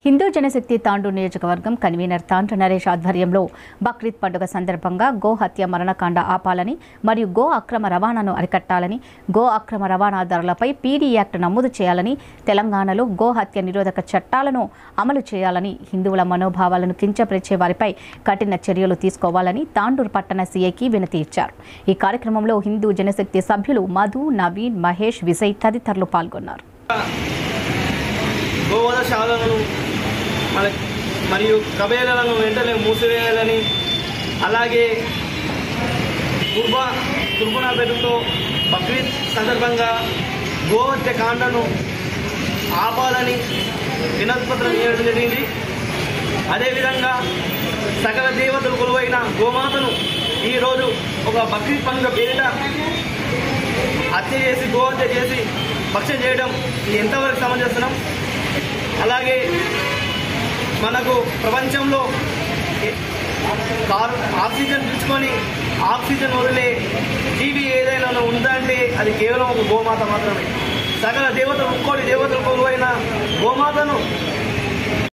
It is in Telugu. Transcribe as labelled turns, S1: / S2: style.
S1: హిందూ జనశక్తి తాండూ నియోజకవర్గం కన్వీనర్ తాండ్ర నరేష్ ఆధ్వర్యంలో బక్రీద్ పండుగ సందర్భంగా గో హత్య మరణకాండ ఆపాలని మరియు గో అక్రమ రవాణాను అరికట్టాలని గో అక్రమ రవాణాదారులపై పీడీ యాక్ట్ నమోదు చేయాలని తెలంగాణలో గో హత్య నిరోధక చట్టాలను అమలు చేయాలని హిందువుల మనోభావాలను కించపరిచే వారిపై కఠిన చర్యలు తీసుకోవాలని తాండూరు పట్టణ సీఐకి వినతి ఇచ్చారు ఈ కార్యక్రమంలో హిందూ జనశక్తి సభ్యులు మధు నవీన్ మహేష్ విజయ్ తదితరులు పాల్గొన్నారు
S2: గోవధశాలను మన మరియు కబేలను వెంటనే మూసివేయాలని అలాగే కుర్బా కుర్బనా పేరుతో బక్రీద్ సందర్భంగా గోహత్య కాండను ఆపాలని వినతిపత్రం చేయడం జరిగింది అదేవిధంగా సకల దేవతలు కొలువైన గోమాతను ఈరోజు ఒక బక్రీద్ పండుగ పేరిట హత్య చేసి గోహత్య చేసి భక్ష్యం చేయడం ఇది ఎంతవరకు సమంజసం అలాగే మనకు ప్రపంచంలో ఏ- కార్ ఆక్సిజన్ పీల్చుకొని ఆక్సిజన్ వదిలే జీవి ఏదైనా ఉందంటే అది కేవలం ఒక గోమాత మాత్రమే సకల దేవతలు ముక్కోటి దేవతలు కొలువైన గోమాతను